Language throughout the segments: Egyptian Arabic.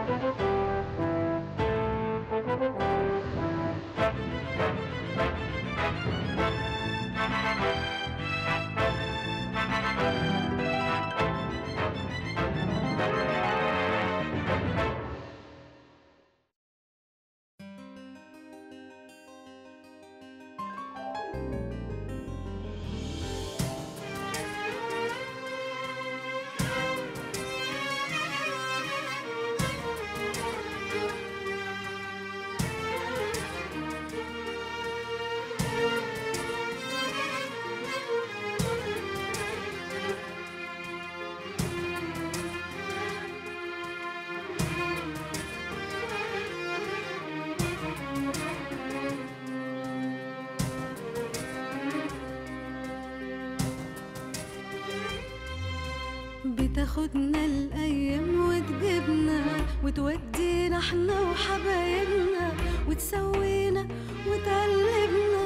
بتاخدنا الايام وتجيبنا وتودينا احنا وحبايبنا وتسوينا وتقلبنا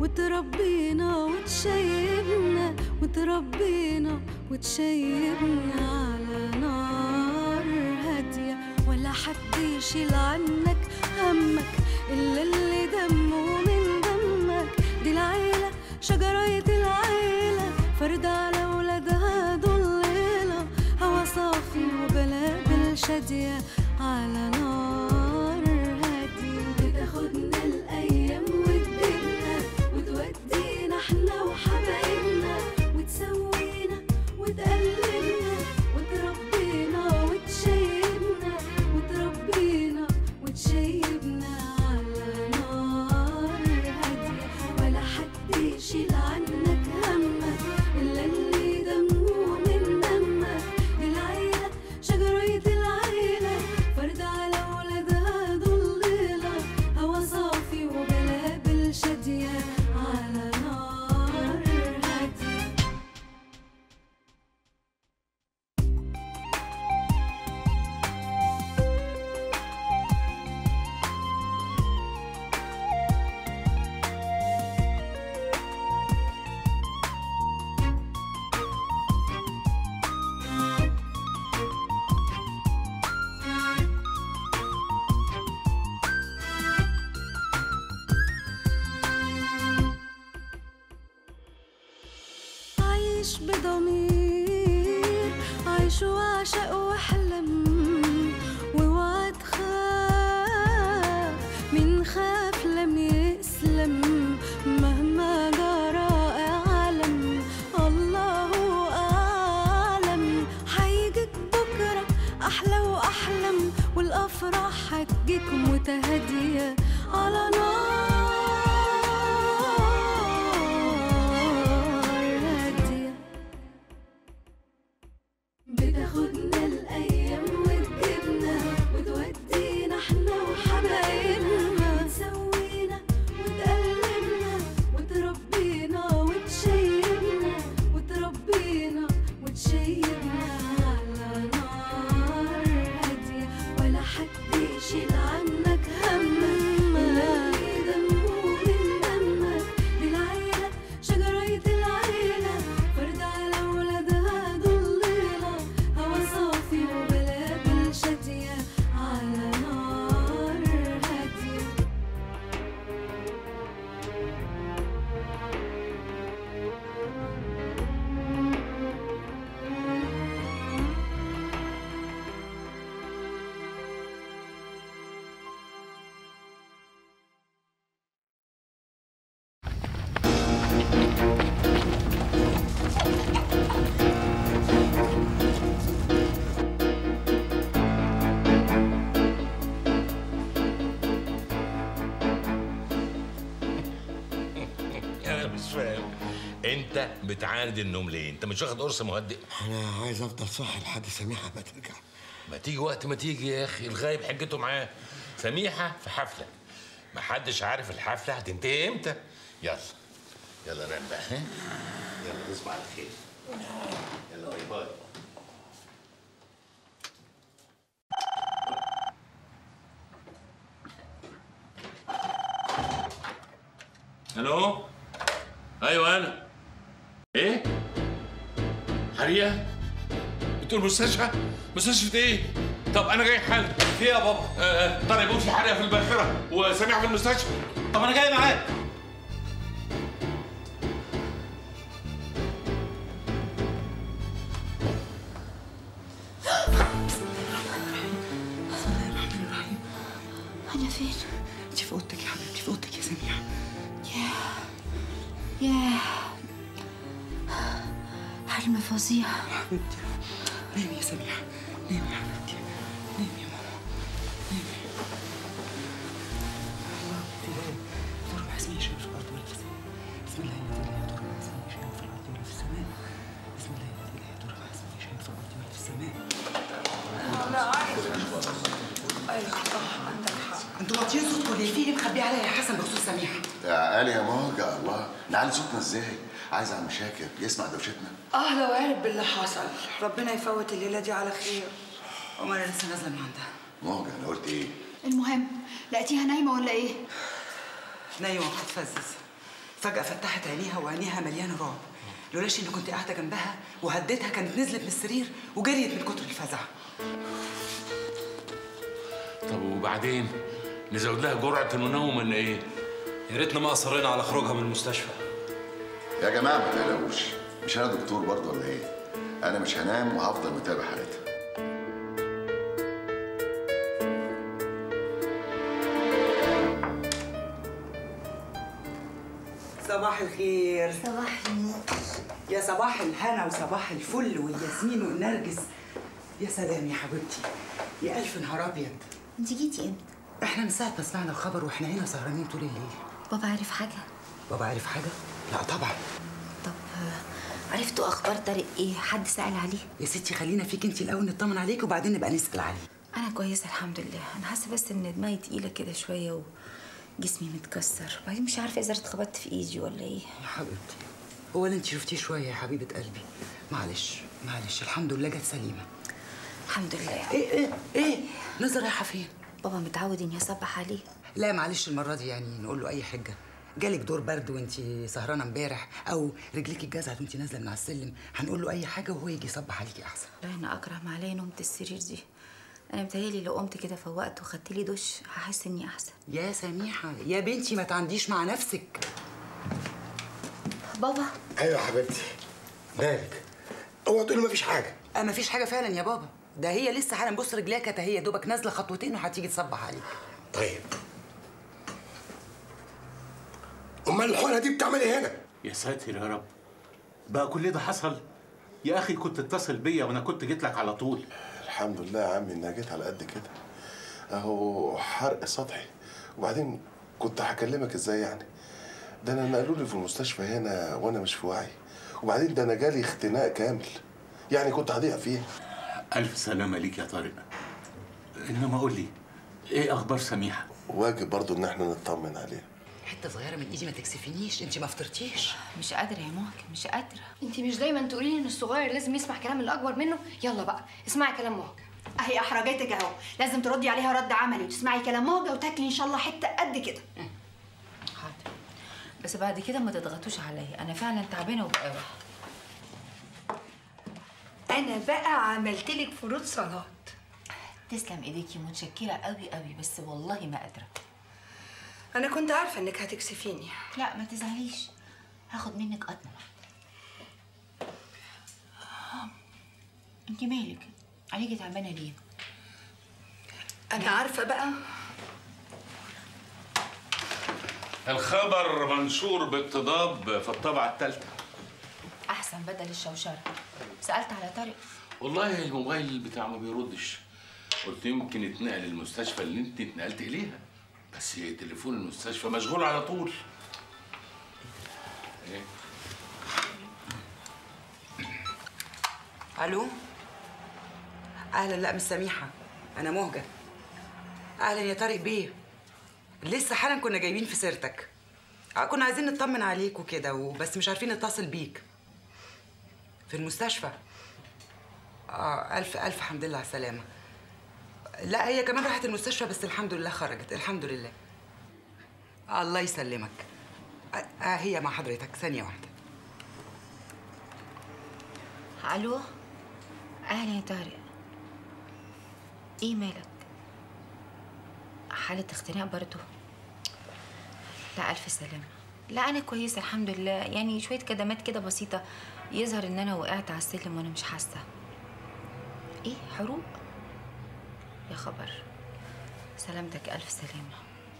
وتربينا وتشيبنا وتربينا وتشيبنا على نار هادية ولا حد يشيل عنك همك إلا اللي دمه من دمك دي العيلة شجرة العيلة فرد على ولادها ضليلة هوا صافي وبلابل شادية على نار هادية بتاخدنا الأيام وتجيبنا وتودينا احنا وحبايبنا وتسوينا وتقلبنا وتربينا وتشيبنا وتربينا وتشيبنا على نار هادية ولا حد يشيل عنك همك إلا اللي دمه من دمك دي العيلة شجرة العيلة فرد على ولادها ضليلة هوا صافي وبلابل شادية على نار هادية عايش بضمير عايش وعشق واحلم واوعى تخاف من خاف لم يسلم مهما جرى اعلم الله اعلم هيجيك بكره احلى واحلم والافراح هتجيك متهاديه على نار هاديه بتاخدنا الايام وتجيبنا وتودينا احنا وحبايبنا وتسوينا وتقلبنا وتربينا وتشيبنا وتربينا وتشيبنا على نار هاديه ولا حد يشيل عنك همك لا دمه من دمك دي العيله شجره العيله فرد على ولادها ضليله هوا صافي وبلابل شاديه على نار هاديه انا مش فاهم انت بتعاند النوم ليه انت مش واخد قرص مهدئ انا عايز افضل صاحي لحد سميحه ما ترجع ما تيجي وقت ما تيجي يا اخي الغايب حجته معاه سميحه في حفله ما حدش عارف الحفله هتنتهي امتى يلا يلا نام بقى ها يلا تصبح على خير يلا باي باي الو ايوه انا ايه حريقه بتقول مستشفى مستشفى ايه طب انا جاي حل في إيه يا بابا آه، طارق بوسي حرقه في الباخره وسميع في المستشفى طب انا جاي معاك أنا فين؟ انت في اوضتك يا حبيبتي في اوضتك يا سميحه ياه حلم فظيع حبيبتي نامي يا سميحه نامي يا حبيبتي نامي يا ماما نامي الله في ايه دور ما اسمي شيء في الارض ولا في السماء بسم الله الذي لا يضر مع اسمه شيء في الارض ولا في السماء بسم الله الذي لا يضر مع اسمه شيء في الارض ولا في السماء انتوا واطيين صوتكم ليه؟ في ايه مخبيه عليا يا حسن بخصوص سميحه؟ يا آل يا موجة الله نعلي صوتنا ازاي؟ عايز عم شاكر يسمع دوشتنا اه لو عرف باللي حصل ربنا يفوت الليله دي على خير امال انا لسه نازله من عندها موجة انا قلت ايه؟ المهم لقيتيها نايمة ولا إيه؟ نايمه وبتتفزز فجاه فتحت عينيها وعينيها مليانه رعب لولاش اني كنت قاعده جنبها وهديتها كانت نزلت من السرير وجريت من كتر الفزع طب وبعدين نزود لها جرعه المنوم ولا ايه يا ريتنا ما اصرينا على خروجها من المستشفى يا جماعة ما تقلقوش مش انا دكتور برضه ولا ايه؟ انا مش هنام وهفضل متابع حالتها صباح الخير صباح النور يا صباح الهنا وصباح الفل والياسمين والنرجس يا سلام يا حبيبتي يا الف نهار ابيض أنت جيتي إمتى؟ احنا من ساعه ما سمعنا الخبر واحنا هنا سهرانين طول الليل بابا عارف حاجة؟ بابا عارف حاجه لا طبعا طب آه، عرفتوا أخبار طارق إيه؟ حد سأل عليه؟ يا ستي خلينا فيك انت الاول نطمن عليك وبعدين نبقى نسال عليه أنا كويسة الحمد لله أنا حاسة بس إن دماغي تقيلة كده شوية وجسمي متكسر وبعدين مش عارفة إذا اتخبطت في إيدي ولا إيه يا حبيبتي هو اللي انت شفتيه شويه يا حبيبه قلبي معلش معلش الحمد لله جت سليمه الحمد لله ايه ايه ايه نظر رايحه فين بابا متعود إني أصبح عليه لا معلش المره دي يعني نقول له اي حجه جالك دور برد وانت سهرانه امبارح او رجليكي اتجزعت وانت نازله من على السلم هنقول له اي حاجه وهو يجي يصبح عليكي احسن والله أنا أكره ما عليا نومة السرير دي أنا متهيألي لو قمت كده فوقت وخدت لي دش هحس إني أحسن يا سميحه يا بنتي ما تعنديش مع نفسك بابا ايوه يا حبيبتي مالك اوعى تقولي مفيش حاجه اه مفيش حاجه فعلا يا بابا ده هي لسه حالا بص رجليها كانت هي دوبك نازله خطوتين وهتيجي تصبح عليك طيب امال الحقنه دي بتعمل ايه هنا يا ساتر يا رب بقى كل ده حصل يا اخي كنت اتصل بيا وانا كنت جيت لك على طول الحمد لله يا عمي انها جيت على قد كده اهو حرق سطحي وبعدين كنت هكلمك ازاي يعني ده انا نقلوا لي في المستشفى هنا وانا مش في وعي وبعدين ده انا جالي اختناق كامل يعني كنت هضيع فيه الف سلامه ليك يا طارق انما قول لي ايه اخبار سميحه واجب برضو ان احنا نطمن عليها حته صغيره من ايدي ما تكسفينيش انت ما فطرتيش مش قادرة يا مهجة مش قادرة انت مش دايما تقولي لي ان الصغير لازم يسمع كلام الاكبر منه يلا بقى اسمعي كلام مهجة اهي احرجتك اهو لازم تردي عليها رد عملي وتسمعي كلام موجه وتاكلي ان شاء الله حته قد كده حاضر بس بعد كده ما تضغطوش عليا أنا فعلا تعبانة وبقاوح انا بقى عملت لك فروض صلاه تسلم ايديكي متشكرة قوي قوي بس والله ما قادرة انا كنت عارفه انك هتكسفيني لا ما تزعليش هاخد منك قطمة انت مالك عليكي تعبانة ليه انا عارفه بقى الخبر منشور باقتضاب في الطبعه الثالثه احسن بدل الشوشرة سألت على طارق والله الموبايل بتاعه ما بيردش قلت يمكن يتنقل المستشفى اللي انت اتنقلت اليها بس تليفون المستشفى مشغول على طول ايه الو اهلا لا مش سميحه انا مهجه اهلا يا طارق بيه لسه حالا كنا جايبين في سيرتك آه، كنا عايزين نطمن عليك وكده وبس مش عارفين نتصل بيك في المستشفى اه الف الف حمد لله على السلامه لا هي كمان راحت المستشفى بس الحمد لله خرجت الحمد لله الله يسلمك آه آه، هي مع حضرتك ثانيه واحده الو اهلا يا طارق ايه مالك حالة اختناق برضو لا ألف سلامة لا أنا كويسة الحمد لله يعني شوية كدمات كده بسيطة يظهر إن أنا وقعت على السلم وأنا مش حاسة إيه حروق يا خبر سلامتك ألف سلامة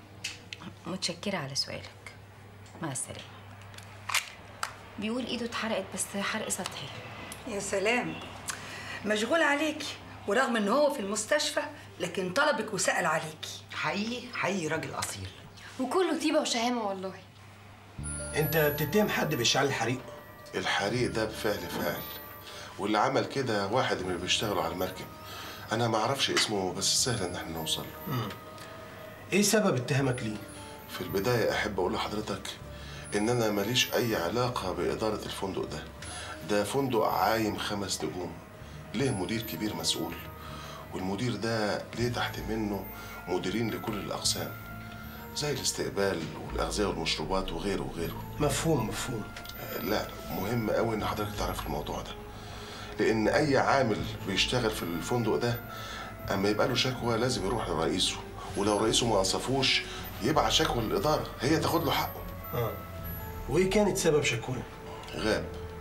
متشكرة على سؤالك مع السلامة بيقول إيده اتحرقت بس حرق سطحي يا سلام مشغول عليكي ورغم ان هو في المستشفى لكن طلبك وسأل عليكي حقيقي حقيقي راجل اصيل وكله طيبه وشهامه والله انت بتتهم حد باشعال الحريق الحريق ده بفعل فاعل واللي عمل كده واحد من اللي بيشتغلوا على المركب انا ما اعرفش اسمه بس سهل ان احنا نوصل له مم. ايه سبب اتهامك ليه في البداية أحب أقول لحضرتك إن أنا ماليش أي علاقة بإدارة الفندق ده ده فندق عايم خمس نجوم ليه مدير كبير مسؤول والمدير ده ليه تحت منه مديرين لكل الأقسام زي الاستقبال والأغذية والمشروبات وغيره وغيره مفهوم مفهوم لا مهم قوي إن حضرتك تعرف الموضوع ده لأن أي عامل بيشتغل في الفندق ده أما يبقى له شكوى لازم يروح لرئيسه ولو رئيسه ما انصفوش يبعت شكوى للإدارة هي تاخد له حقه اه وايه كانت سبب شكواه غاب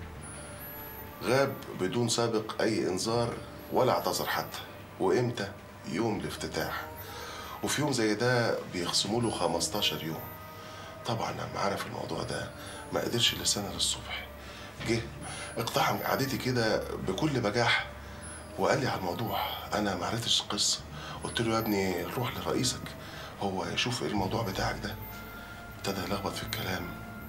غاب بدون سابق أي إنذار ولا اعتذر حتى وإمتى؟ يوم الافتتاح وفي يوم زي ده بيخصموا له 15 يوم طبعا لما عرف الموضوع ده ما قدرش لسنة للصبح جه اقتحم قعدتي كده بكل بجاحة وقال لي على الموضوع أنا ما عرفتش القصة قلت له يا ابني روح لرئيسك هو يشوف ايه الموضوع بتاعك ده ابتدى يلخبط في الكلام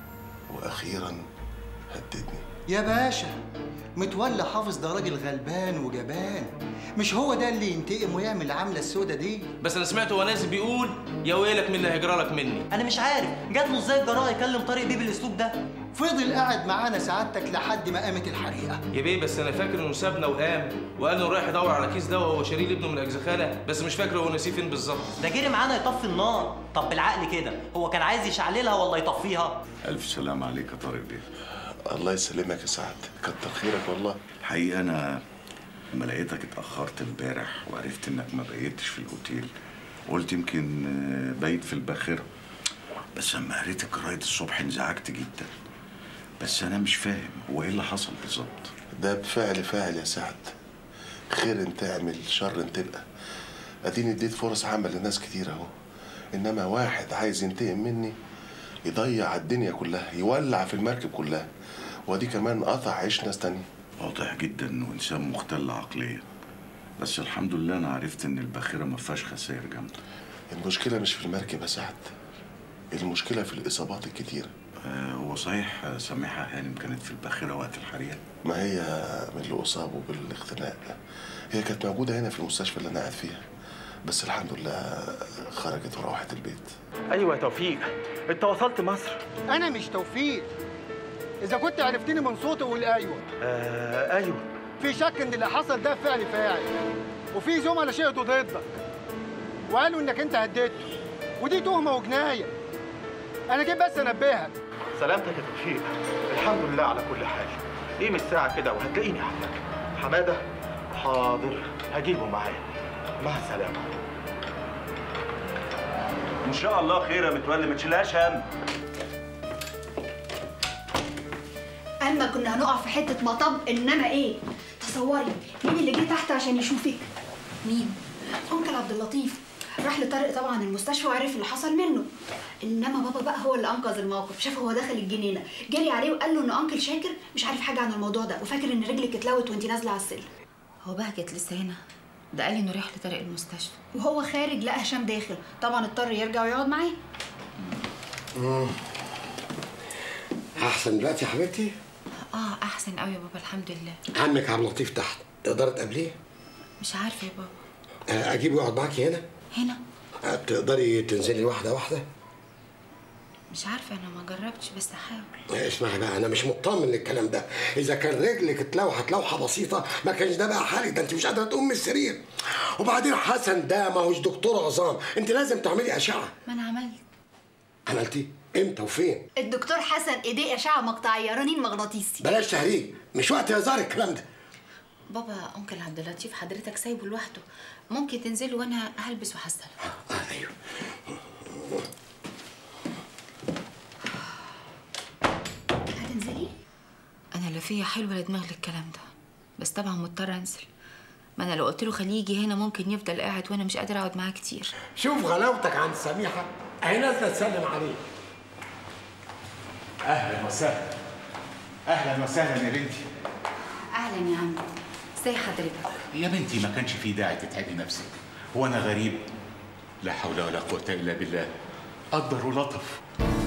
واخيرا هددني يا باشا متولى حافظ ده راجل غلبان وجبان مش هو ده اللي ينتقم ويعمل العمله السودة دي بس انا سمعت هو نازل بيقول يا ويلك من اللي هيجرى لك مني انا مش عارف جات له ازاي الجراءه يكلم طارق بيه بالاسلوب ده فضل قاعد معانا سعادتك لحد ما قامت الحريقه يا بيه بس انا فاكر انه سابنا وقام وقال انه رايح يدور على كيس دواء وهو شاريه لابنه من الاجزخانه بس مش فاكر هو نسيه فين بالظبط ده جري معانا يطفي النار طب بالعقل كده هو كان عايز يشعللها ولا يطفيها ألف سلام عليك يا طارق بيه الله يسلمك يا سعد كتر خيرك والله الحقيقة أنا لما لقيتك اتأخرت امبارح وعرفت إنك ما بيتش في الأوتيل قلت يمكن آه، بايت في الباخرة بس لما قريت الجرايد الصبح انزعجت جدا بس أنا مش فاهم هو إيه اللي حصل بالظبط ده بفعل فاعل يا سعد خير ان تعمل شر ان تلقى اديني اديت فرص عمل لناس كتير اهو انما واحد عايز ينتقم مني يضيع الدنيا كلها يولع في المركب كلها ودي كمان قطع عيش ناس تانية واضح جدا إنه إنسان مختل عقليا بس الحمد لله أنا عرفت إن الباخرة ما فيهاش خسائر جامدة المشكلة مش في المركب يا سعد المشكلة في الإصابات الكتيرة آه، هو صحيح آه، سميحة هانم كانت في الباخرة وقت الحريقة ما هي من اللي أصابوا بالاختناق هي كانت موجودة هنا في المستشفى اللي أنا قاعد فيها بس الحمد لله خرجت وروحت البيت ايوه يا توفيق انت وصلت مصر انا مش توفيق اذا كنت عرفتني من صوتي قول ايوه آه ايوه في شك ان اللي حصل ده فعل فاعل وفي زملاء شهدوا ضدك وقالوا انك انت هديته ودي تهمه وجنايه انا جيت بس انبهك سلامتك يا توفيق الحمد لله على كل حال قيم الساعة كده وهتلاقيني عندك حمادة حاضر هجيبه معايا مع السلامة ان شاء الله خير يا متولي ما تشيلهاش هم اما كنا هنقع في حته مطب انما ايه تصوري مين اللي جه تحت عشان يشوفك مين انكل عبد اللطيف راح لطارق طبعا المستشفى وعرف اللي حصل منه انما بابا بقى هو اللي انقذ الموقف شافه هو داخل الجنينه جري عليه وقال له ان انكل شاكر مش عارف حاجه عن الموضوع ده وفاكر ان رجلك اتلوت وانت نازله على السلم هو بهجت لسه هنا ده قال لي انه رايح لطارق المستشفى وهو خارج لقى هشام داخل طبعا اضطر يرجع ويقعد معاه مم. احسن دلوقتي يا حبيبتي اه احسن قوي يا بابا الحمد لله عمك عبد اللطيف تحت تقدري تقابليه مش عارفه يا بابا آه، اجيبه يقعد معاكي هنا هنا آه، تقدري تنزلي واحده واحده مش عارفه انا ما جربتش بس هحاول آه، اسمعي بقى انا مش مطمن للكلام ده اذا كان رجلك اتلوحت لوحه بسيطه ما كانش ده بقى حالك ده انت مش قادره تقوم من السرير وبعدين حسن ده ما هوش دكتور عظام انت لازم تعملي اشعه ما انا عملت عملتي امتى وفين الدكتور حسن ايديه اشعه مقطعيه رنين مغناطيسي بلاش تهريج مش وقت هزار الكلام ده بابا انكل عبد اللطيف حضرتك سايبه لوحده ممكن تنزلوا وانا هلبس وهستلم ايوه هتنزلي؟ انا لا فيا حلوه لا دماغ للكلام ده بس طبعا مضطره انزل ما انا لو قلت له خليه يجي هنا ممكن يفضل قاعد وانا مش قادره اقعد معاه كتير شوف غلاوتك عند سميحه اهي نازله تسلم عليك اهلا وسهلا اهلا وسهلا يا بنتي اهلا يا عم ازي حضرتك يا بنتي ما كانش في داعي تتعبي نفسك هو انا غريب لا حول ولا قوه الا بالله قدر ولطف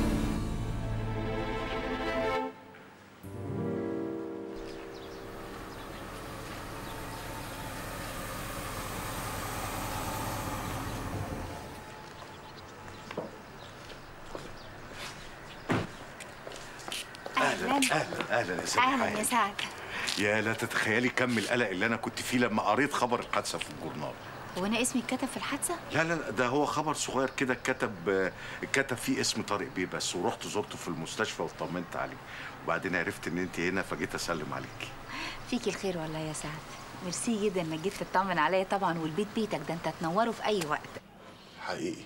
اهلا اهلا اهلا يا سميحه اهلا يا سعد يا لا تتخيلي كم القلق اللي انا كنت فيه لما قريت خبر الحادثه في الجورنال هو انا اسمي اتكتب في الحادثه لا لا لا، ده هو خبر صغير كده اتكتب آه، اتكتب فيه اسم طارق بيه بس ورحت زرته في المستشفى وطمنت عليه وبعدين عرفت ان انت هنا فجيت اسلم عليكي فيكي الخير والله يا سعد ميرسي جدا انك جيت تطمن عليا طبعا والبيت بيتك ده انت تنوره في اي وقت حقيقي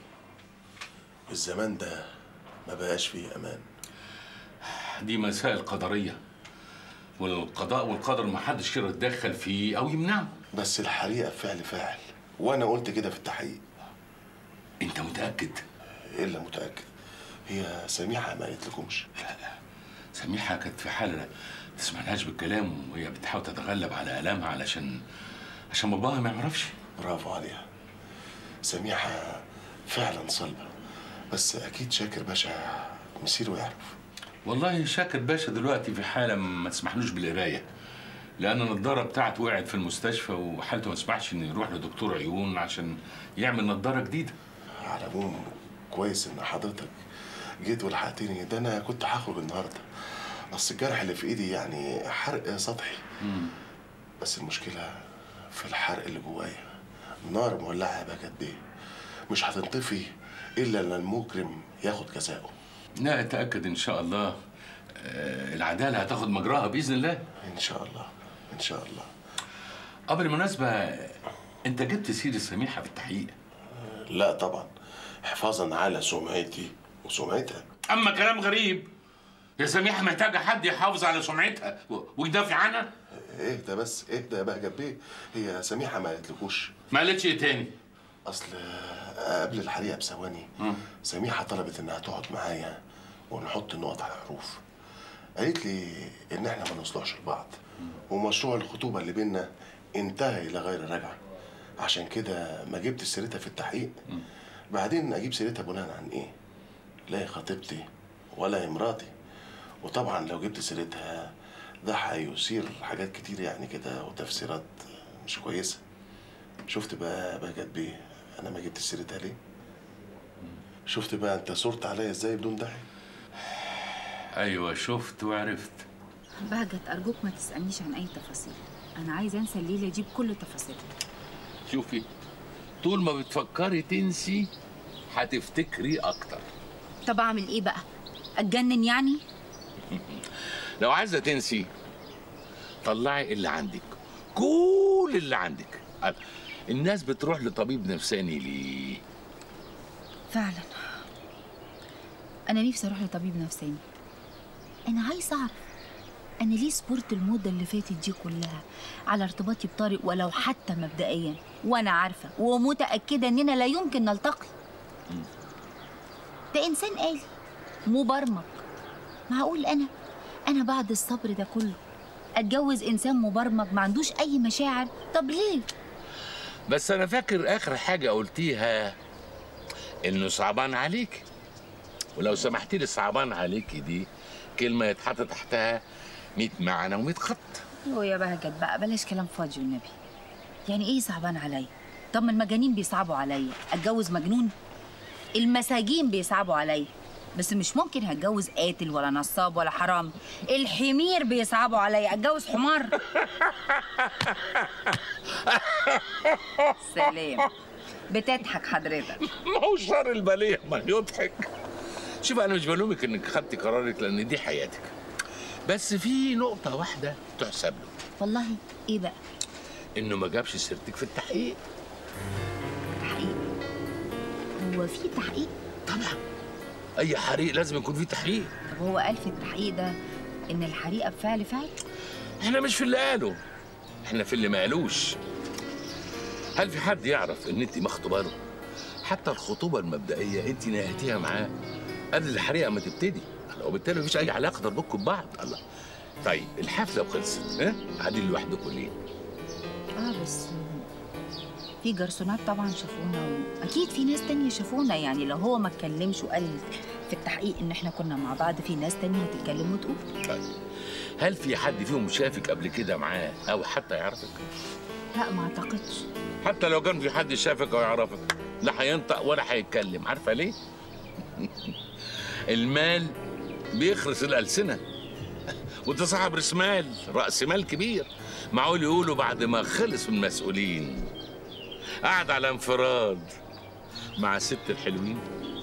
الزمان ده ما بقاش فيه امان دي مسائل قدريه والقضاء والقدر ما حدش يقدر يتدخل فيه او يمنعه بس الحريقه فعل فاعل وانا قلت كده في التحقيق انت متاكد الا متاكد هي سميحه ما قالت لكمش سميحه كانت في حاله تسمعلهاش بالكلام وهي بتحاول تتغلب على الامها علشان عشان باباها ما يعرفش برافو عليها سميحه فعلا صلبه بس اكيد شاكر باشا مصيره يعرف والله شاكر باشا دلوقتي في حاله ما تسمحلوش بالقرايه لان النضاره بتاعته وقعت في المستشفى وحالته ما تسمحش انه يروح لدكتور عيون عشان يعمل نضاره جديده على العموم كويس ان حضرتك جيت ولحقتني ده انا كنت هخرج النهارده اصل الجرح اللي في ايدي يعني حرق سطحي بس المشكله في الحرق اللي جوايا نار مولعه بقت بيه مش هتنطفي الا لما المجرم ياخد جزاؤه لا اتاكد ان شاء الله آه، العداله هتاخد مجراها باذن الله ان شاء الله ان شاء الله اه بالمناسبه انت جبت سيره سميحه في التحقيق لا طبعا حفاظا على سمعتي وسمعتها اما كلام غريب يا سميحه محتاجه حد يحافظ على سمعتها و- ويدافع عنها اهدى بس اهدى يا بهجت بيه هي سميحه ما قالتلكوش ما قالتش ايه تاني اصل قبل الحريقه بثواني سميحه طلبت انها تقعد معايا ونحط النقط على الحروف قالت لي ان احنا ما نصلحش لبعض ومشروع الخطوبه اللي بينا انتهى الى غير رجعه عشان كده ما جبت سيرتها في التحقيق بعدين اجيب سيرتها بناء عن ايه لا هي خطيبتي ولا هي مراتي وطبعا لو جبت سيرتها ده هيثير حاجات كتير يعني كده وتفسيرات مش كويسه شفت بقى بهجت بيه انا ما جبت سيرتها ليه شفت بقى انت صرت عليا ازاي بدون داعي ايوه شفت وعرفت بهجت ارجوك ما تسالنيش عن اي تفاصيل انا عايزه انسى الليله دي بكل تفاصيلها شوفي طول ما بتفكري تنسي هتفتكري اكتر طب اعمل ايه بقى اتجنن يعني لو عايزه تنسي طلعي اللي عندك كل اللي عندك الناس بتروح لطبيب نفساني ليه فعلا انا نفسي اروح لطبيب نفساني انا عايزه اعرف انا ليه صبرت المده اللي فاتت دي كلها على ارتباطي بطارق ولو حتى مبدئيا وانا عارفه ومتاكده اننا لا يمكن نلتقي ده انسان آلي مبرمج معقول انا انا بعد الصبر ده كله اتجوز انسان مبرمج ما عندوش اي مشاعر طب ليه بس انا فاكر اخر حاجه قلتيها انه صعبان عليك ولو سمحتي لي صعبان عليكي دي كلمه يتحط تحتها 100 معنى و100 خط هو يا بهجت بقى بلاش كلام فاضي والنبي يعني ايه صعبان عليا طب ما المجانين بيصعبوا عليا اتجوز مجنون المساجين بيصعبوا عليا بس مش ممكن هتجوز قاتل ولا نصاب ولا حرام الحمير بيصعبوا عليا اتجوز حمار سلام بتضحك حضرتك ما هو شر البليه ما يضحك شوف انا مش بلومك انك خدتي قرارك لان دي حياتك بس في نقطه واحده تحسب له والله ايه بقى انه ما جابش سيرتك في التحقيق هو في تحقيق طبعا اي حريق لازم يكون فيه تحقيق طب هو قال في التحقيق ده ان الحريقه بفعل فعل احنا مش في اللي قاله احنا في اللي ما قالوش هل في حد يعرف ان انت مخطوبه له حتى الخطوبه المبدئيه انت نهيتيها معاه قبل الحريقه ما تبتدي وبالتالي مفيش اي علاقه تربطكم ببعض الله طيب الحفله وخلصت ها قاعدين لوحدكم ليه اه بس في جرسونات طبعا شافونا واكيد في ناس تانية شافونا يعني لو هو ما اتكلمش وقال في التحقيق ان احنا كنا مع بعض في ناس تانية هتتكلم وتقول طيب هل في حد فيهم شافك قبل كده معاه او حتى يعرفك لا ما اعتقدش حتى لو كان في حد شافك او يعرفك لا هينطق ولا هيتكلم عارفه ليه المال بيخرس الالسنه وانت صاحب راس مال راس مال كبير معقول يقولوا بعد ما خلص من المسؤولين قعد على انفراد مع ست الحلوين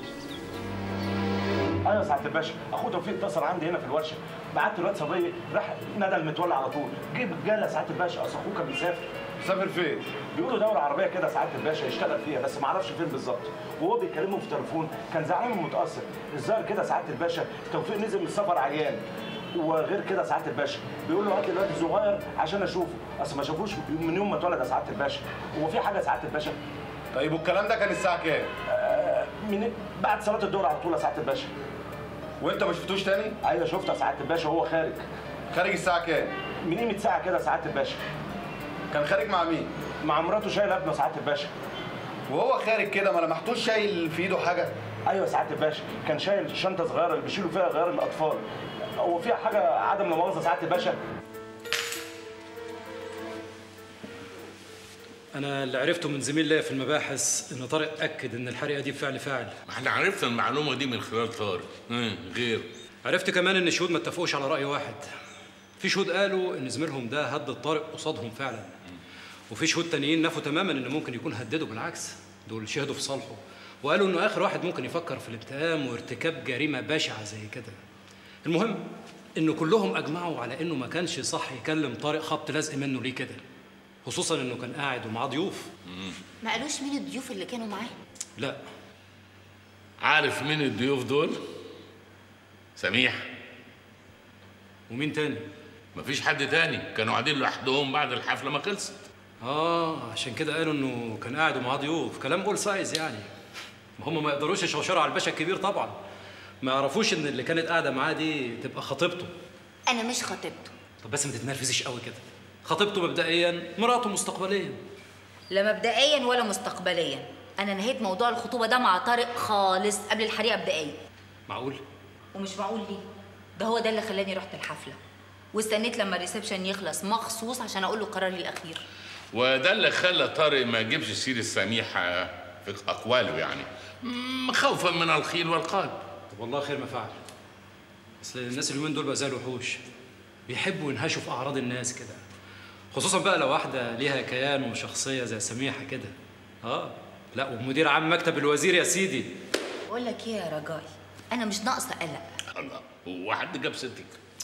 ايوه سعاده الباشا اخوه توفيق اتصل عندي هنا في الورشه بعت الواد صبيه راح ندى المتولى على طول جيب رجاله سعاده الباشا اصل اخوه كان بيسافر مسافر فين؟ بيقولوا دوره عربيه كده سعاده الباشا يشتغل فيها بس ما اعرفش فين بالظبط وهو بيكلمه في تليفون كان زعلان ومتاثر الظاهر كده سعاده الباشا توفيق نزل من السفر عيان وغير كده سعاده الباشا بيقول له هات لي الواد الصغير عشان اشوفه اصل ما شافوش من يوم ما اتولد يا سعاده الباشا هو في حاجه سعاده الباشا طيب والكلام ده كان الساعه كام؟ آه من بعد صلاه الظهر على طول يا سعاده الباشا وانت ما شفتوش تاني؟ ايوه شفته يا سعاده الباشا وهو خارج خارج الساعه كام؟ من قيمه ساعه كده يا سعاده الباشا كان خارج مع مين؟ مع مراته شايل ابنه سعاده الباشا وهو خارج كده ما لمحتوش شايل في ايده حاجه؟ ايوه يا سعاده الباشا كان شايل شنطه صغيره اللي بيشيلوا فيها غيار الاطفال هو فيها حاجه عدم لا مؤاخذه سعاده الباشا انا اللي عرفته من زميل ليا في المباحث ان طارق اكد ان الحريقه دي بفعل فاعل ما احنا عرفنا المعلومه دي من خلال طارق ها، غير عرفت كمان ان الشهود ما اتفقوش على راي واحد في شهود قالوا ان زميلهم ده هدد طارق قصادهم فعلا وفي شهود تانيين نفوا تماما ان ممكن يكون هدده بالعكس دول شهدوا في صالحه وقالوا انه اخر واحد ممكن يفكر في الانتقام وارتكاب جريمه بشعه زي كده المهم انه كلهم اجمعوا على انه ما كانش صح يكلم طارق خبط لزق منه ليه كده خصوصا انه كان قاعد ومعاه ضيوف ما قالوش مين الضيوف اللي كانوا معاه لا عارف مين الضيوف دول؟ سميح ومين تاني؟ مفيش حد تاني كانوا قاعدين لوحدهم بعد الحفله ما خلصت اه عشان كده قالوا انه كان قاعد ومعاه ضيوف كلام اول سايز يعني ما هم ما يقدروش يشوشروا على الباشا الكبير طبعا ما يعرفوش ان اللي كانت قاعده معاه دي تبقى خطيبته انا مش خطيبته طب بس ما تتنرفزيش قوي كده خطيبته مبدئيا مراته مستقبليا لا مبدئيا ولا مستقبليا انا نهيت موضوع الخطوبه ده مع طارق خالص قبل الحريقه بدقايق معقول ومش معقول ليه ده هو ده اللي خلاني رحت الحفله واستنيت لما الريسبشن يخلص مخصوص عشان اقول له قراري الاخير وده اللي خلى طارق ما يجيبش سيره سميحه في اقواله يعني م- خوفا من الخيل والقال طب والله خير ما فعل اصل الناس اليومين دول بقى زي الوحوش بيحبوا ينهشوا في اعراض الناس كده خصوصا بقى لو واحده ليها كيان وشخصيه زي سميحه كده اه لا ومدير عام مكتب الوزير يا سيدي بقول لك ايه يا رجاي انا مش ناقصه قلق الله هو حد جاب ستك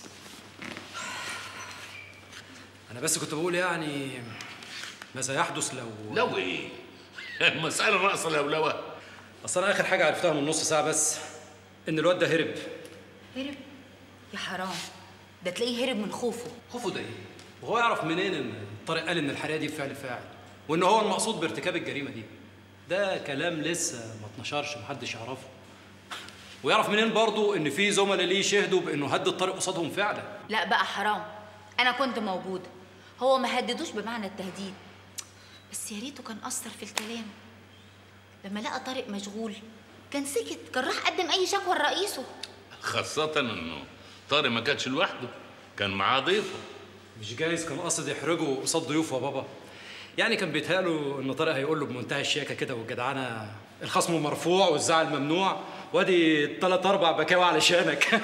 انا بس كنت بقول يعني ماذا يحدث لو لو ايه المساله ناقصه لولوه اصل انا اخر حاجه عرفتها من نص ساعه بس ان الواد ده هرب هرب يا حرام ده تلاقيه هرب من خوفه خوفه ده ايه وهو يعرف منين ان طارق قال ان الحريقه دي بفعل فاعل وان هو المقصود بارتكاب الجريمه دي ده كلام لسه ما اتنشرش محدش يعرفه ويعرف منين برضه ان في زملاء ليه شهدوا بانه هدد طارق قصادهم فعلا لا بقى حرام انا كنت موجوده هو ما هددوش بمعنى التهديد بس يا ريته كان اثر في الكلام لما لقى طارق مشغول كان سكت كان راح قدم اي شكوى لرئيسه خاصه انه طارق ما كانش لوحده كان معاه ضيفه مش جايز كان قصد يحرجه قصاد ضيوفه يا بابا يعني كان بيتهيأله ان طارق هيقول له بمنتهى الشياكه كده والجدعنه الخصم مرفوع والزعل ممنوع وادي ثلاث اربع بكاوي علشانك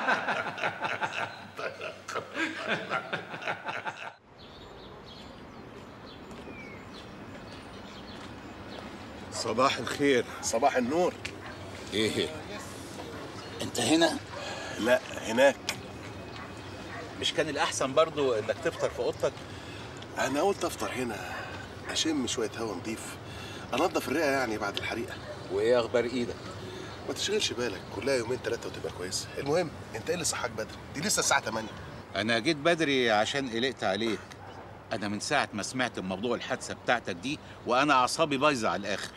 صباح الخير صباح النور ايه انت هنا لا هناك مش كان الاحسن برضو انك تفطر في اوضتك انا قلت افطر هنا اشم شويه هوا نضيف انضف الرئه يعني بعد الحريقه وايه اخبار ايدك ما تشغلش بالك كلها يومين ثلاثه وتبقى كويسه المهم انت ايه اللي صحاك بدري دي لسه الساعه 8 انا جيت بدري عشان قلقت عليك انا من ساعه ما سمعت بموضوع الحادثه بتاعتك دي وانا اعصابي بايظه على الاخر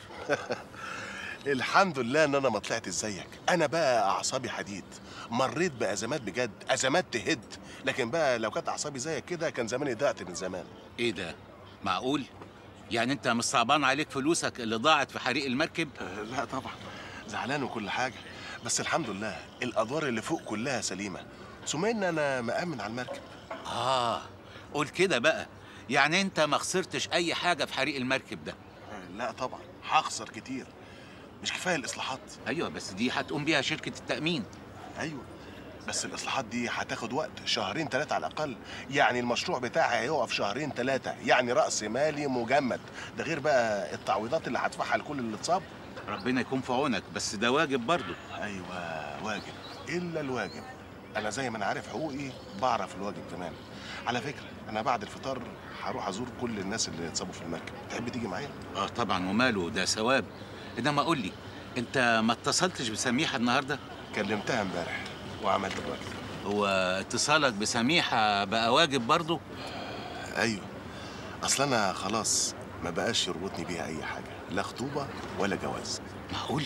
الحمد لله ان انا ما طلعت زيك انا بقى اعصابي حديد مريت بازمات بجد ازمات تهد لكن بقى لو كانت اعصابي زيك كده كان زماني ضعت من زمان ايه ده معقول يعني انت مش صعبان عليك فلوسك اللي ضاعت في حريق المركب لا طبعا زعلان وكل حاجه بس الحمد لله الادوار اللي فوق كلها سليمه ثم ان انا مامن على المركب اه قول كده بقى يعني انت ما خسرتش اي حاجه في حريق المركب ده لا طبعا هخسر كتير مش كفايه الاصلاحات ايوه بس دي هتقوم بيها شركه التامين ايوه بس الاصلاحات دي هتاخد وقت شهرين ثلاثه على الاقل يعني المشروع بتاعي هيقف شهرين ثلاثه يعني راس مالي مجمد ده غير بقى التعويضات اللي هدفعها لكل اللي اتصاب ربنا يكون في عونك بس ده واجب برضه ايوه واجب الا الواجب انا زي ما انا عارف حقوقي بعرف الواجب كمان على فكره انا بعد الفطار هروح ازور كل الناس اللي اتصابوا في المركب تحب تيجي معايا اه طبعا وماله ده ثواب انما قول لي انت ما اتصلتش بسميحه النهارده كلمتها امبارح وعملت الواجب هو اتصالك بسميحه بقى واجب برضه ايوه اصل انا خلاص ما بقاش يربطني بيها اي حاجه لا خطوبه ولا جواز معقول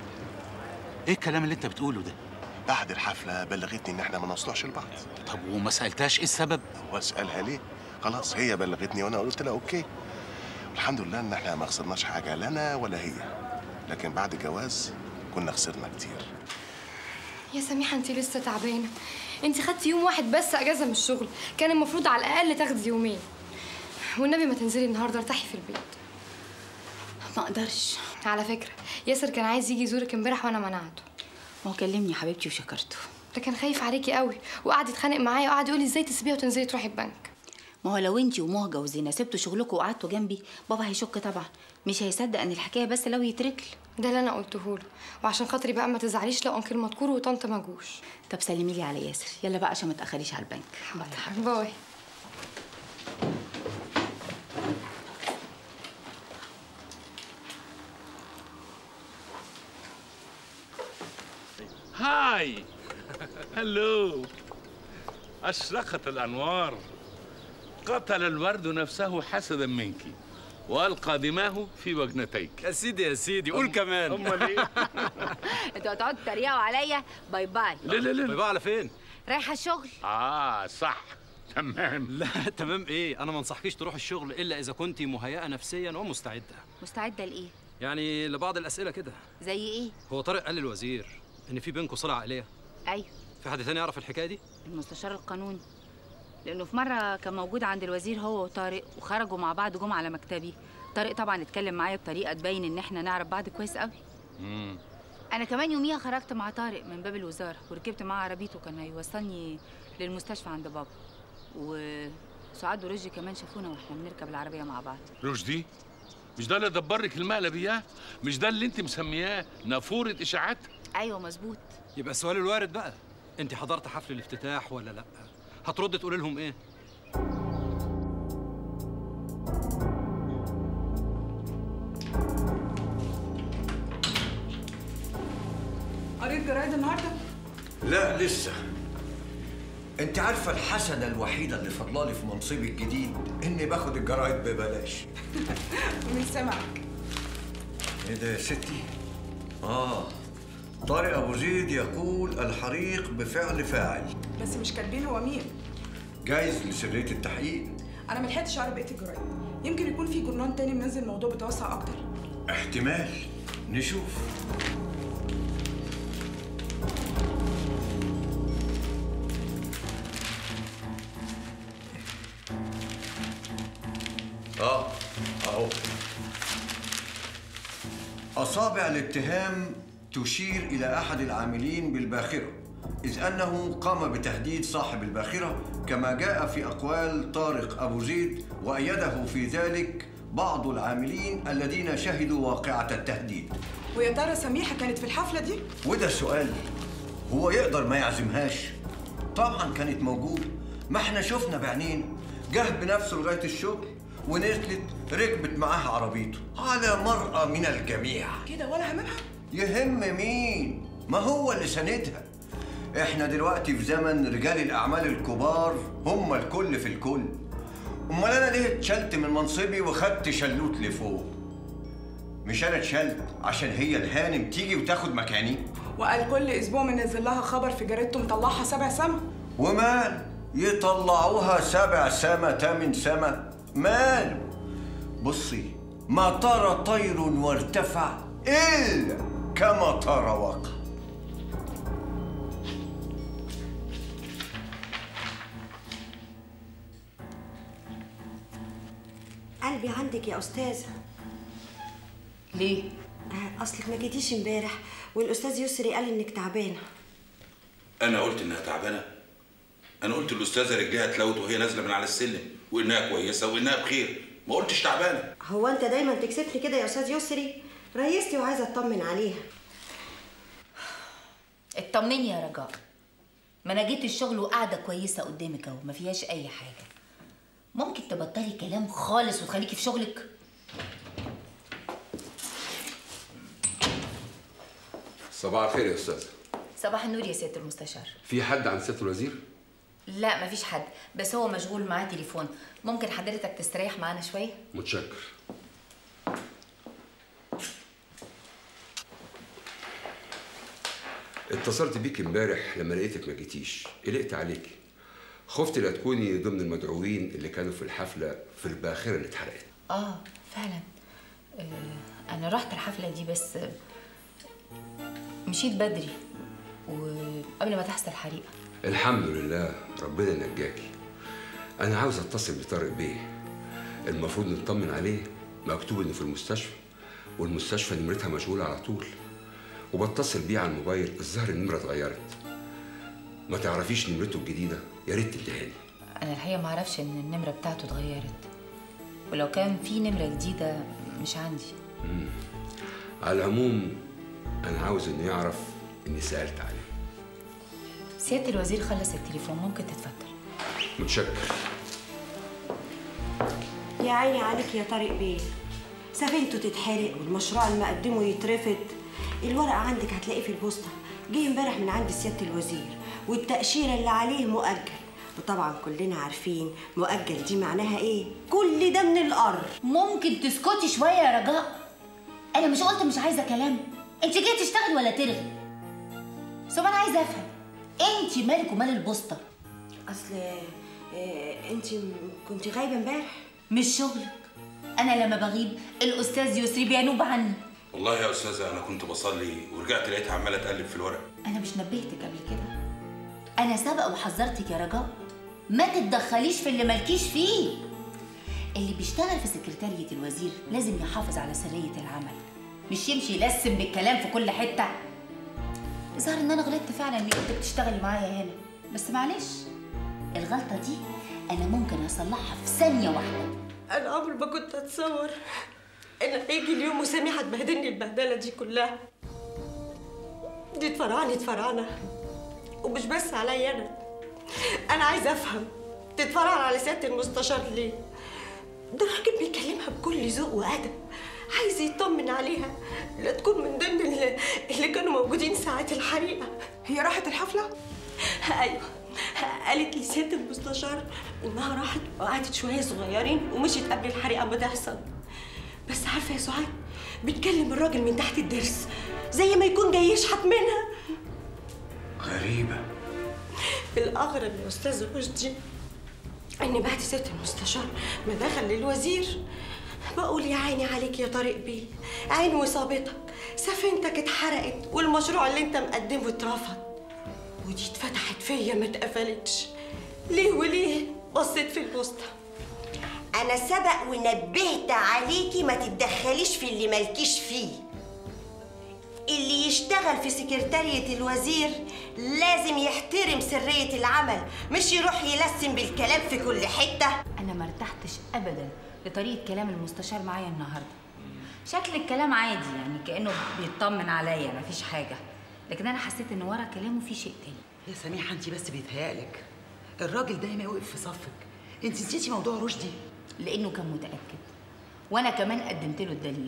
ايه الكلام اللي انت بتقوله ده بعد الحفله بلغتني ان احنا ما نصلحش لبعض طب وما سالتهاش ايه السبب واسالها ليه خلاص هي بلغتني وانا قلت لها اوكي الحمد لله ان احنا ما خسرناش حاجه لا انا ولا هي لكن بعد الجواز كنا خسرنا كتير يا سميحه انت لسه تعبانه انت خدتي يوم واحد بس اجازه من الشغل كان المفروض على الاقل تاخدي يومين والنبي ما تنزلي النهارده ارتاحي في البيت ما اقدرش على فكره ياسر كان عايز يجي يزورك امبارح وانا منعته ما هو كلمني يا حبيبتي وشكرته ده كان خايف عليكي قوي وقعد يتخانق معايا وقعد يقول لي ازاي تسيبيها وتنزلي تروحي البنك ما هو لو انتي ومهجة وزينة سبتوا شغلكم وقعدتوا جنبي بابا هيشك طبعا مش هيصدق ان الحكايه بس لو يتركل ده اللي انا قلته له وعشان خاطري بقى ما تزعليش لو انكل مذكور وطنط ما جوش طب سلمي لي على ياسر يلا بقى عشان ما تاخريش على البنك باي هاي هلو أشرقت الأنوار قتل الورد نفسه حسدا منك وألقى دماه في وجنتيك يا سيدي يا سيدي قول كمان أمال إيه؟ انتوا هتقعدوا تتريقوا عليا باي باي لا لا لا بقى على فين؟ رايحه الشغل آه صح تمام لا تمام ايه انا ما انصحكيش تروح الشغل الا اذا كنت مهيئه نفسيا ومستعده مستعده لايه يعني لبعض الاسئله كده زي ايه هو طارق قال للوزير ان في بينكم صله عائليه ايوه في حد تاني يعرف الحكايه دي المستشار القانوني لانه في مره كان موجود عند الوزير هو وطارق وخرجوا مع بعض جم على مكتبي طارق طبعا اتكلم معايا بطريقه تبين ان احنا نعرف بعض كويس قوي مم. انا كمان يوميها خرجت مع طارق من باب الوزاره وركبت معاه عربيته كان هيوصلني للمستشفى عند بابا وسعاد ورشدي كمان شافونا واحنا بنركب العربيه مع بعض رشدي مش ده اللي دبرك المقلب اياه مش ده اللي انت مسمياه نافوره اشاعات ايوه مظبوط يبقى السؤال الوارد بقى انت حضرت حفل الافتتاح ولا لا هترد تقول لهم ايه قريت جرايد النهارده؟ لا لسه انت عارفه الحسنه الوحيده اللي فضلالي في منصبي الجديد اني باخد الجرايد ببلاش مين سمعك؟ ايه ده يا ستي اه طارق ابو زيد يقول الحريق بفعل فاعل بس مش كاتبين هو مين؟ جايز لسريه التحقيق انا ما لحقتش اقرا بقيه الجرايد يمكن يكون في جورنال تاني منزل موضوع بتوسع اكتر احتمال نشوف اه اهو أصابع الاتهام تشير إلى أحد العاملين بالباخرة إذ أنه قام بتهديد صاحب الباخرة كما جاء في أقوال طارق أبو زيد وأيده في ذلك بعض العاملين الذين شهدوا واقعة التهديد ويا ترى سميحه كانت في الحفله دي؟ وده السؤال هو يقدر ما يعزمهاش طبعا كانت موجودة ما احنا شفنا بعينين جه بنفسه لغايه الشغل ونزلت ركبت معاها عربيته على مرأى من الجميع كده ولا هممها يهم مين ما هو اللي ساندها احنا دلوقتي في زمن رجال الاعمال الكبار هم الكل في الكل امال انا ليه اتشلت من منصبي وخدت شلوت لفوق مش انا اتشلت عشان هي الهانم تيجي وتاخد مكاني وقال كل اسبوع منزل لها خبر في جريدته مطلعها سبع سما ومال يطلعوها سبع سما تامن سما ماله بصي ما طار طير وارتفع إلا كما طار وقع قلبي عندك يا أستاذة ليه؟ أصلك ما جيتيش امبارح والأستاذ يسري قال إنك تعبانة انا قلت انها تعبانه انا قلت الاستاذه رجليها اتلوت وهي نازله من على السلم وانها كويسه وانها بخير ما قلتش تعبانه هو أنت دايما تكسفني كده يا أستاذ يسري ريستي وعايزة أطمن عليها اطمني يا رجاء ما انا جيت الشغل وقاعده كويسه قدامك اهو ما فيهاش اي حاجه ممكن تبطلي كلام خالص وتخليكي في شغلك صباح الخير يا استاذ صباح النور يا سياده المستشار في حد عند سياده الوزير لا مفيش حد بس هو مشغول معاه تليفون ممكن حضرتك تستريح معانا شويه متشكر اتصلت بيك امبارح لما لقيتك ما جيتيش قلقت عليكي خفت لا تكوني ضمن المدعوين اللي كانوا في الحفله في الباخره اللي اتحرقت اه فعلا آه انا رحت الحفله دي بس آه، مشيت بدري وقبل ما تحصل حريقه الحمد لله ربنا نجاكي انا عاوز اتصل بطارق بيه المفروض نطمن عليه مكتوب انه في المستشفى والمستشفى نمرتها مشغوله على طول وبتصل بيه على الموبايل الظاهر النمره اتغيرت ما تعرفيش نمرته الجديده يا ريت تديهاني انا الحقيقه ما اعرفش ان النمره بتاعته اتغيرت ولو كان في نمره جديده مش عندي مم. على العموم انا عاوز انه يعرف اني سالت عليه سياده الوزير خلص التليفون ممكن تتفضل متشكر يا عيني عليك يا طارق بيه سفينته تتحرق والمشروع اللي مقدمه يترفض الورقة عندك هتلاقيه في البوسطة جه امبارح من عند سيادة الوزير والتأشيرة اللي عليه مؤجل وطبعا كلنا عارفين مؤجل دي معناها ايه كل ده من الأرض ممكن تسكتي شويه يا رجاء انا مش قلت مش عايزه كلام انت جايه تشتغلي ولا ترغي ثم انا عايزه افهم انت مالك ومال البوسطه اصل آه، انت كنت غايبه امبارح مش شغلك انا لما بغيب الاستاذ يسري بينوب عني والله يا استاذه انا كنت بصلي ورجعت لقيتها عماله تقلب في الورق انا مش نبهتك قبل كده انا سبق وحذرتك يا رجاء ما تتدخليش في اللي مالكيش فيه اللي بيشتغل في سكرتارية الوزير لازم يحافظ على سرية العمل مش يمشي يلسم بالكلام في كل حتة ظهر ان انا غلطت فعلا اني كنت بتشتغلي معايا هنا بس معلش الغلطة دي انا ممكن اصلحها في ثانية واحدة انا عمري ما كنت اتصور ان هيجي اليوم وسامي هتبهدلني البهدله دي كلها دي تفرعني تفرعنة ومش بس عليا انا انا عايزه افهم تتفرعن على سياده المستشار ليه ده راجل بيكلمها بكل ذوق وادب عايز يطمن عليها لا تكون من ضمن اللي, اللي كانوا موجودين ساعة الحريقة هي راحت الحفلة؟ أيوة قالت لي سيادة المستشار إنها راحت وقعدت شوية صغيرين ومشيت قبل الحريقة ما تحصل بس عارفة يا سعاد بتكلم الراجل من تحت الضرس زي ما يكون جاي يشحت منها غريبة الأغرب يا أستاذ رشدي إن بعد سيادة المستشار ما دخل للوزير بقول يا عيني عليك يا طارق بيه عين وصابتك سفينتك اتحرقت والمشروع اللي انت مقدمه اترفض ودي اتفتحت فيا ما اتقفلتش ليه وليه بصيت في البوسطة أنا سبق ونبهت عليكي ما تتدخليش في اللي مالكيش فيه اللي يشتغل في سكرتارية الوزير لازم يحترم سرية العمل مش يروح يلسم بالكلام في كل حتة انا ما ارتحتش ابدا لطريقه كلام المستشار معايا النهارده شكل الكلام عادي يعني كانه بيطمن عليا مفيش حاجه لكن انا حسيت ان ورا كلامه في شيء تاني يا سميحة انت بس بيتهيألك الراجل دايما واقف في صفك انت نسيتي موضوع رشدي لانه كان متاكد وانا كمان قدمت له الدليل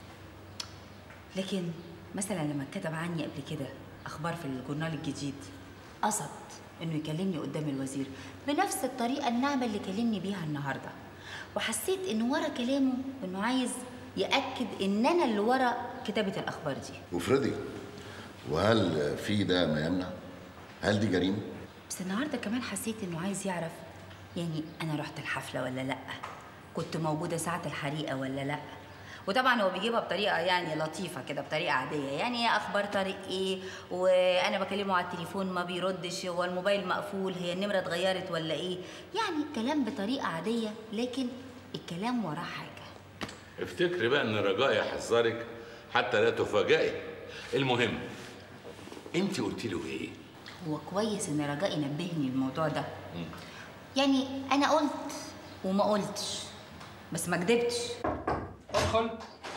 لكن مثلا لما كتب عني قبل كده اخبار في الجورنال الجديد قصد انه يكلمني قدام الوزير بنفس الطريقه الناعمه اللي كلمني بيها النهارده وحسيت انه ورا كلامه انه عايز ياكد ان انا اللي ورا كتابه الاخبار دي وفريدي وهل في ده ما يمنع؟ هل دي جريمه؟ بس النهارده كمان حسيت انه عايز يعرف يعني انا رحت الحفله ولا لا كنت موجوده ساعه الحريقه ولا لا وطبعا هو بيجيبها بطريقه يعني لطيفه كده بطريقه عاديه يعني اخبار طارق ايه وانا بكلمه على التليفون ما بيردش هو الموبايل مقفول هي النمره اتغيرت ولا ايه يعني كلام بطريقه عاديه لكن الكلام وراه حاجه افتكري بقى ان رجاء يحذرك حتى لا تفاجئي المهم انت قلت له ايه هو كويس ان رجاء ينبهني الموضوع ده يعني انا قلت وما قلتش بس ما كدبتش ادخل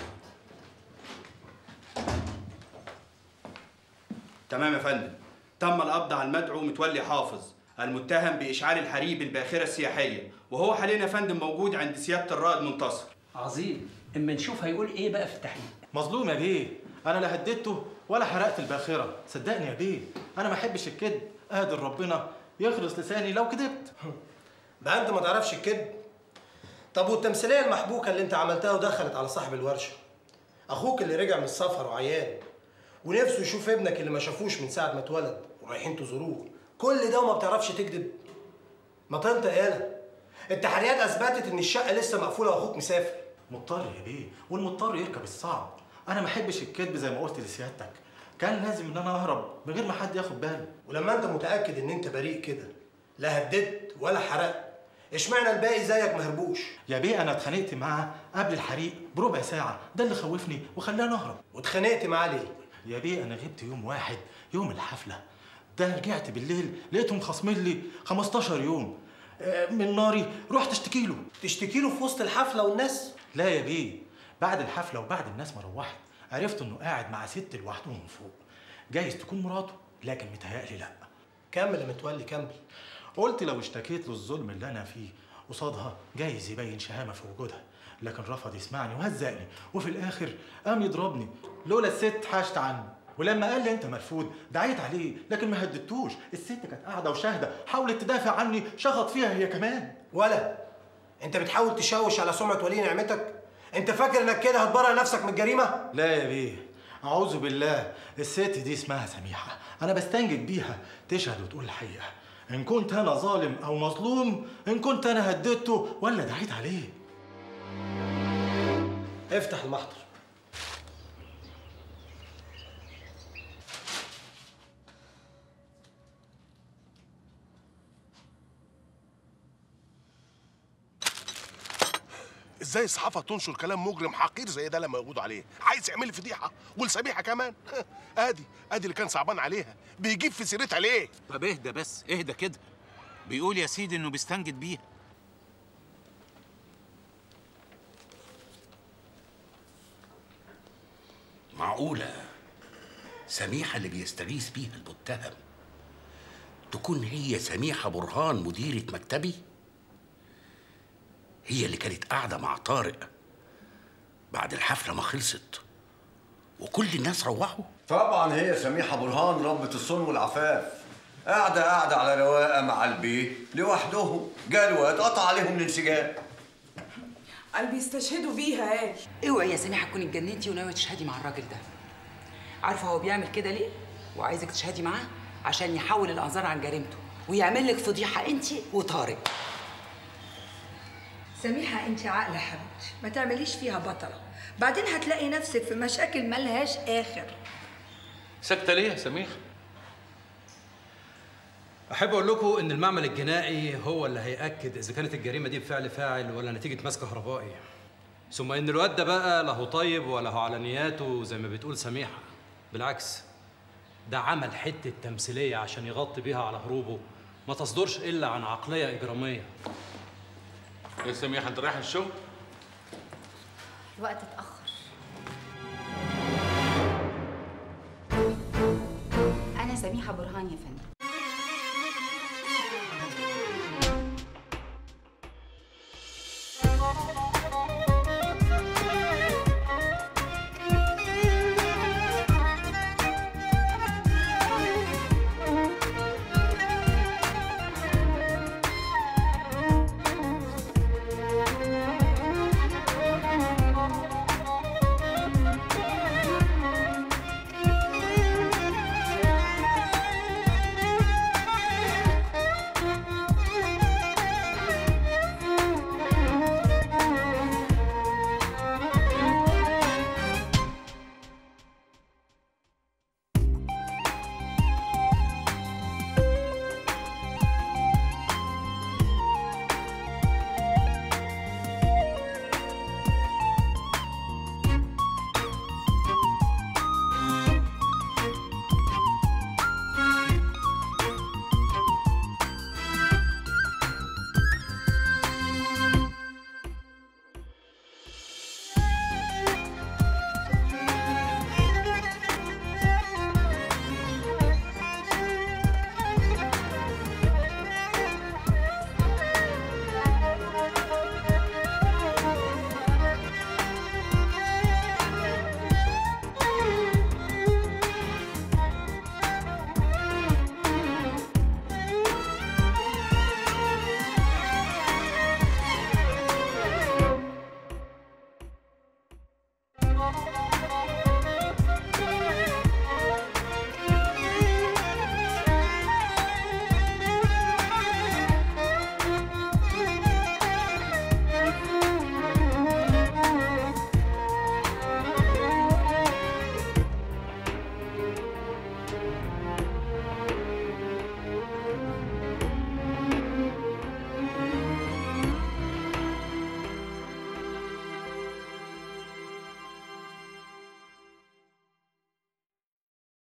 تمام يا فندم تم القبض على المدعو متولي حافظ المتهم بإشعال الحريق بالباخرة السياحية وهو حاليا يا فندم موجود عند سيادة الرائد منتصر عظيم اما نشوف هيقول ايه بقى في التحقيق مظلوم يا بيه انا لا هددته ولا حرقت الباخره صدقني يا بيه انا ما احبش الكذب قادر ربنا يخرس لساني لو كذبت بقى انت ما تعرفش الكذب طب والتمثيليه المحبوكه اللي انت عملتها ودخلت على صاحب الورشه اخوك اللي رجع من السفر وعيان ونفسه يشوف ابنك اللي ما شافوش من ساعه ما اتولد ورايحين تزوروه كل ده وما بتعرفش تكذب ما تنطق يالا التحريات اثبتت ان الشقه لسه مقفوله واخوك مسافر مضطر يا بيه والمضطر يركب الصعب انا ما احبش الكذب زي ما قلت لسيادتك كان لازم ان انا اهرب من غير ما حد ياخد باله ولما انت متاكد ان انت بريء كده لا هددت ولا حرقت اشمعنى الباقي زيك ما هربوش يا بيه انا اتخانقت معاه قبل الحريق بربع ساعه ده اللي خوفني وخلاني اهرب واتخانقت معاه ليه يا بيه انا غبت يوم واحد يوم الحفله ده رجعت بالليل لقيتهم خاصمين لي 15 يوم آه، من ناري رحت اشتكي له تشتكي له في وسط الحفله والناس لا يا بيه بعد الحفله وبعد الناس ما روحت عرفت انه قاعد مع ست لوحده من فوق جايز تكون مراته لكن متهيألي لا كمل يا متولي كمل قلت لو اشتكيت له الظلم اللي انا فيه قصادها جايز يبين شهامه في وجودها لكن رفض يسمعني وهزقني وفي الاخر قام يضربني لولا الست حاشت عني ولما قال لي انت مرفوض دعيت عليه لكن ما هددتوش الست كانت قاعده وشاهده حاولت تدافع عني شخط فيها هي كمان ولا انت بتحاول تشوش على سمعه ولي نعمتك انت فاكر انك كده هتبرر نفسك من الجريمه لا يا بيه اعوذ بالله الست دي اسمها سميحه انا بستنجد بيها تشهد وتقول الحقيقه ان كنت انا ظالم او مظلوم ان كنت انا هددته ولا دعيت عليه افتح المحضر ازاي الصحافه تنشر كلام مجرم حقير زي ده لما يقبضوا عليه عايز يعمل لي فضيحه ولسميحه كمان ادي ادي اللي كان صعبان عليها بيجيب في سيرتها ليه طب اهدى بس اهدى كده بيقول يا سيدي انه بيستنجد بيها معقولة سميحة اللي بيستغيث بيها المتهم تكون هي سميحة برهان مديرة مكتبي هي اللي كانت قاعدة مع طارق بعد الحفلة ما خلصت وكل الناس روحوا طبعا هي سميحة برهان ربة الصون والعفاف قاعدة قاعدة على رواقة مع البيه لوحدهم جالوا اتقطع عليهم الانسجام قال بيستشهدوا بيها قال اوعي يا سميحه تكوني اتجننتي وناويه تشهدي مع الراجل ده عارفه هو بيعمل كده ليه وعايزك تشهدي معاه عشان يحول الانظار عن جريمته ويعمل لك فضيحه انت وطارق سميحة انت عاقلة حبيبتي ما تعمليش فيها بطلة بعدين هتلاقي نفسك في مشاكل ملهاش آخر ساكتة ليه يا سميح؟ أحب أقول لكم إن المعمل الجنائي هو اللي هيأكد إذا كانت الجريمة دي بفعل فاعل ولا نتيجة مس كهربائي. ثم إن الواد ده بقى لا هو طيب ولا هو على نياته زي ما بتقول سميحة. بالعكس ده عمل حتة تمثيلية عشان يغطي بيها على هروبه ما تصدرش إلا عن عقلية إجرامية. يا سميحة انت رايح الشغل؟ الوقت اتأخر أنا سميحة برهان يا فندم